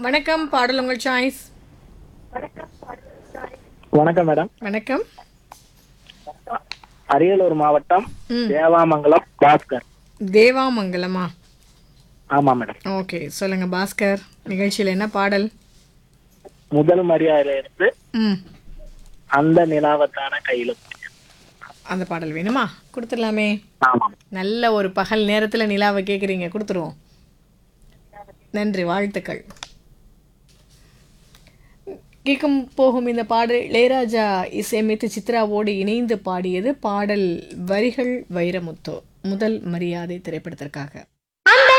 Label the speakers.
Speaker 1: வணக்கம் பாடல் உங்கள் சாய்ஸ்
Speaker 2: வணக்கம் மேடம்
Speaker 1: வணக்கம்
Speaker 2: அரியலூர் மாவட்டம்
Speaker 1: ம்.
Speaker 2: தேவாமங்கலம் பாஸ்கர்
Speaker 1: தேவாமங்கலமா
Speaker 2: ஆமா மேடம்
Speaker 1: ஓகே சொல்லுங்க பாஸ்கர் நிகழ்ச்சியில் என்ன பாடல்
Speaker 2: முதல் மரியாதையில இருந்து
Speaker 1: ம்
Speaker 2: அந்த நிலாவத்தான கையில
Speaker 1: அந்த பாடல் வேணுமா கொடுத்துடலாமே
Speaker 2: ஆமா
Speaker 1: நல்ல ஒரு பகல் நேரத்தில் நிலாவை கேட்குறீங்க கொடுத்துருவோம் நன்றி வாழ்த்துக்கள் கேட்கும் போகும் இந்த பாடல் இளையராஜா இசையமைத்து சித்ராவோடு இணைந்து பாடியது பாடல் வரிகள் வைரமுத்து முதல் மரியாதை திரைப்படத்திற்காக